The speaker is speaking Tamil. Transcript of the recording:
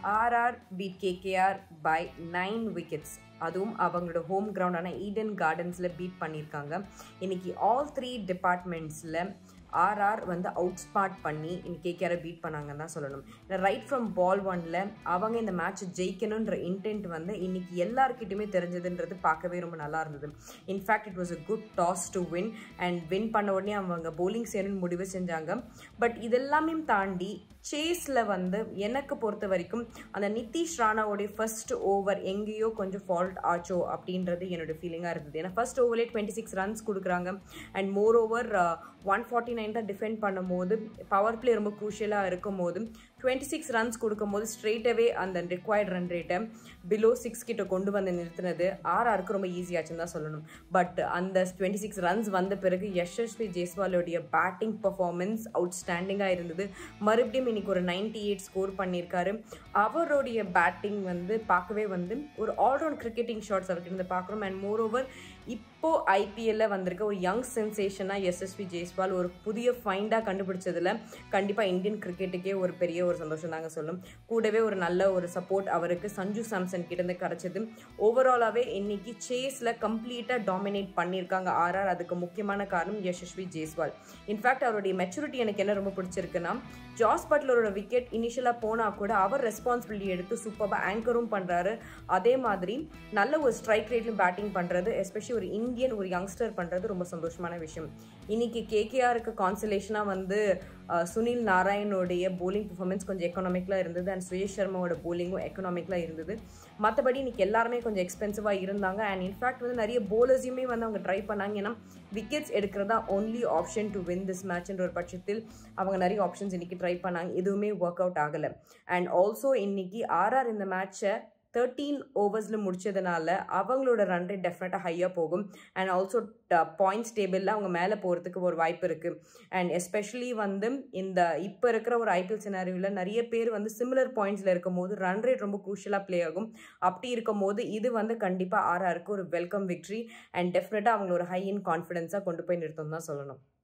RR beat KKR by nine wickets அதுவும் அவங்களோட ஹோம் கிரவுண்டான ஈடன் கார்டன்ஸில் பீட் பண்ணியிருக்காங்க இன்னைக்கு ஆல் த்ரீ டிபார்ட்மெண்ட்ஸில் ஆர்ஆர் வந்து அவுட் ஸ்பாட் பண்ணி இன்னைக்கு கேகேஆரை பீட் பண்ணாங்கன்னு தான் சொல்லணும் ரைட் ஃப்ரம் பால் ஒன்ல அவங்க இந்த மேட்ச் ஜெயிக்கணுன்ற இன்டென்ட் வந்து இன்னைக்கு எல்லாருக்கிட்டையுமே தெரிஞ்சதுன்றது பார்க்கவே ரொம்ப நல்லா இருந்தது in fact it was a good toss to win and win பண்ண உடனே அவங்க bowling செய்யணும்னு முடிவு செஞ்சாங்க பட் இதெல்லாமே தாண்டி சேஸில் வந்து எனக்கு பொறுத்த வரைக்கும் அந்த நிதிஷ் ராணாவோடைய ஃபர்ஸ்ட் ஓவர் எங்கேயோ கொஞ்சம் ஃபால்ட் ஆச்சோ அப்படின்றது என்னோட ஃபீலிங்காக இருந்தது ஏன்னா ஃபர்ஸ்ட் ஓவர்லேயே டுவெண்ட்டி சிக்ஸ் ரன்ஸ் கொடுக்குறாங்க and more over one forty nine தான் டிஃபெண்ட் பண்ணும்போது பவர் பிளே ரொம்ப குரூஷியலாக இருக்கும் போது டுவெண்ட்டி சிக்ஸ் ரன்ஸ் கொடுக்கும்போது ஸ்ட்ரெயிட்டவே அந்த ரிக்வயர்ட் ரன் ரேட்டை பிலோ சிக்ஸ் கிட்ட கொண்டு வந்து நிறுத்தினது ஆர்ஆருக்கு ரொம்ப ஈஸியாச்சுன்னு தான் சொல்லணும் பட் அந்த டுவெண்ட்டி சிக்ஸ் ரன்ஸ் வந்த பிறகு யஷஸ்வி ஜெய்ஸ்வாலோடைய பேட்டிங் பர்ஃபார்மன்ஸ் அவுட்ஸ்டாண்டிங்காக இருந்தது மறுபடியும் இன்னைக்கு ஒரு நைன்டி எயிட் ஸ்கோர் பண்ணியிருக்காரு அவருடைய பேட்டிங் வந்து பார்க்கவே வந்து ஒரு ஆல்ரவுண்ட் கிரிக்கெட்டிங் ஷாட்ஸ் அவர்கிட்ட இருந்து பார்க்குறோம் அண்ட் மோர் ஓவர் இப்போ ஐபிஎல்ல வந்திருக்க ஒரு யங் சென்சேஷனாக எஸ்எஸ்வி ஜெய்ஸ்வால் ஒரு புதிய ஃபைண்டாக கண்டுபிடிச்சதுல கண்டிப்பாக இந்தியன் கிரிக்கெட்டுக்கே ஒரு பெரிய ஒரு சந்தோஷம் தாங்க சொல்லும் கூடவே ஒரு நல்ல ஒரு சப்போர்ட் அவருக்கு சஞ்சு சாம்சன் கிட்டேருந்து கிடச்சிது ஓவராலாகவே இன்னைக்கு சேஸில் கம்ப்ளீட்டாக டாமினேட் பண்ணியிருக்காங்க ஆர்ஆர் அதுக்கு முக்கியமான காரணம் யசஸ்வி ஜெய்ஸ்வால் இன்ஃபேக்ட் அவருடைய மெச்சூரிட்டி எனக்கு என்ன ரொம்ப பிடிச்சிருக்குன்னா ஜாஸ் பட்லரோட விக்கெட் இனிஷியலாக போனால் கூட அவர் ரெஸ்பான்சிபிலிட்டி எடுத்து சூப்பராக ஆங்கரும் பண்ணுறாரு அதே மாதிரி நல்ல ஒரு ஸ்ட்ரைக் ரேட்லையும் பேட்டிங் பண்ணுறது எஸ்பெஷலி ஒரு இந்தியன் ஒரு யங்ஸ்டர் பண்ணுறது ரொம்ப சந்தோஷமான விஷயம் இன்னைக்கு கேகேஆருக்கு கான்சலேஷனாக வந்து அஹ், சுனில் நாராயணோடைய bowling performance கொஞ்சம் எக்கனாமிக்கலாக இருந்தது அண்ட் சுயேஷ் சர்மாவோட bowling-உம் எக்கனாமிக்கலாக இருந்தது மற்றபடி இன்னைக்கு எல்லாருமே கொஞ்சம் எக்ஸ்பென்சிவாக இருந்தாங்க அண்ட் இன்ஃபேக்ட் வந்து நிறைய bowlers-யுமே வந்து அவங்க ட்ரை பண்ணாங்க ஏன்னா விக்கெட்ஸ் எடுக்கிறதா only option to win this மேட்ச்ன்ற ஒரு பட்சத்தில் அவங்க நிறைய ஆப்ஷன்ஸ் இன்னைக்கு ட்ரை பண்ணாங்க எதுவுமே ஒர்க் அவுட் ஆகலை அண்ட் ஆல்சோ இன்னைக்கு ஆர்ஆர் இந்த மேட்சை தேர்ட்டீன் ஓவர்ஸில் முடிச்சதுனால அவங்களோட ரன் ரேட் டெஃபினட்டாக ஹையாக போகும் அண்ட் ஆல்சோ பாயிண்ட்ஸ் டேபிளில் அவங்க மேலே போகிறதுக்கு ஒரு வாய்ப்பு இருக்குது அண்ட் எஸ்பெஷலி வந்து இந்த இப்போ இருக்கிற ஒரு ஐபிஎல் சினாரியோவில் நிறைய பேர் வந்து சிமிலர் பாயிண்ட்ஸில் இருக்கும் போது ரன் ரேட் ரொம்ப க்ரூஷியலாக ப்ளே ஆகும் அப்படி இருக்கும் போது இது வந்து கண்டிப்பாக ஆர்ஆருக்கு ஒரு வெல்கம் விக்ட்ரி அண்ட் டெஃபினட்டாக அவங்கள ஒரு ஹை இன் கான்ஃபிடென்ஸாக கொண்டு போய் நிறுத்தம் தான் சொல்லணும்